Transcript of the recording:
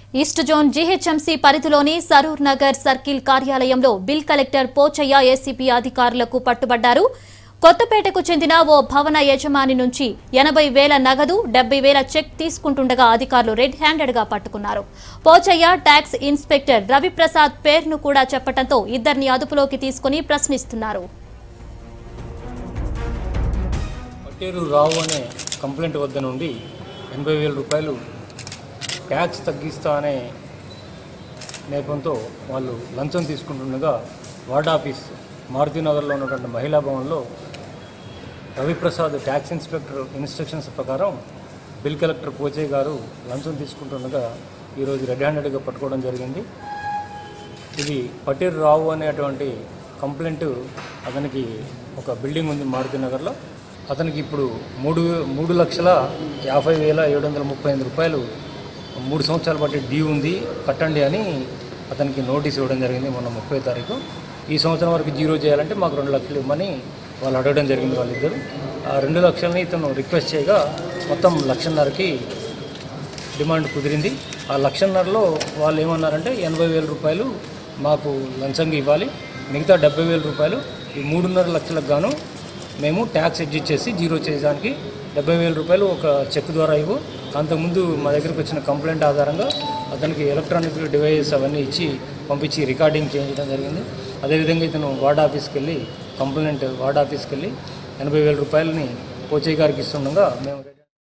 east zone GHMC పరిధిలోని Saroor Nagar circle కార్యాలయంలో bill collector Pochaiah ACP అధికారులకు పట్టుబడ్డారు కొత్తపేటకు చెందిన ఓ భవన యజమాని నుంచి ఎనభై వేల నగదు డెబ్బై వేల చెక్ తీసుకుంటుండగా అధికారులు రెడ్ హ్యాండెడ్ గా పట్టుకున్నారు పోచయ్య ట్యాక్స్ ఇన్స్పెక్టర్ రవిప్రసాద్ పేరును కూడా చెప్పడంతో ఇద్దరిని అదుపులోకి తీసుకుని ప్రశ్నిస్తున్నారు పట్టేరు రావు అనే కంప్లైంట్ వద్ద నుండి ఎనభై వేల రూపాయలు ట్యాక్స్ తగ్గిస్తా అనే నేపంతో వాళ్ళు లంచం తీసుకుంటుండగా వార్డ్ ఆఫీస్ మారుతినగర్లో ఉన్నటువంటి మహిళా భవన్లో రవిప్రసాద్ ట్యాక్స్ ఇన్స్పెక్టర్ ఇన్స్ట్రక్షన్స్ ప్రకారం బిల్ కలెక్టర్ పోచయ్య గారు లంచం తీసుకుంటుండగా ఈరోజు రెడ్ హ్యాండెడ్గా పట్టుకోవడం జరిగింది ఇది పటీర్ రావు అనేటువంటి కంప్లైంట్ అతనికి ఒక బిల్డింగ్ ఉంది మారుతి నగర్లో అతనికి ఇప్పుడు మూడు మూడు లక్షల యాభై వేల ఏడు వందల ముప్పై ఎనిమిది రూపాయలు మూడు సంవత్సరాల బట్టి డ్యూ ఉంది కట్టండి అని అతనికి నోటీస్ ఇవ్వడం జరిగింది మొన్న ముప్పై తారీఖు ఈ సంవత్సరం వరకు జీరో చేయాలంటే మాకు రెండు లక్షలు ఇవ్వమని వాళ్ళు అడగడం జరిగింది వాళ్ళిద్దరు ఆ రెండు లక్షలని ఇతను రిక్వెస్ట్ చేయగా మొత్తం లక్షన్నరకి డిమాండ్ కుదిరింది ఆ లక్షన్నరలో వాళ్ళు ఏమన్నారంటే ఎనభై వేల రూపాయలు మాకు లంచంగా ఇవ్వాలి మిగతా డెబ్బై వేల రూపాయలు ఈ మూడున్నర లక్షలకు గాను మేము ట్యాక్స్ ఎడ్జిట్ చేసి జీరో చేయడానికి డెబ్బై వేల రూపాయలు ఒక చెక్ ద్వారా ఇవ్వు అంతకుముందు మా దగ్గరికి వచ్చిన కంప్లైంట్ ఆధారంగా అతనికి ఎలక్ట్రానిక్ డివైజెస్ అవన్నీ ఇచ్చి పంపించి రికార్డింగ్ చేయించడం జరిగింది అదేవిధంగా ఇతను వార్డ్ ఆఫీస్కి వెళ్ళి కంప్లైంట్ వార్డ్ ఆఫీస్కి వెళ్ళి ఎనభై వేల రూపాయలని పోచయ్య గారికి ఇస్తుండగా మేము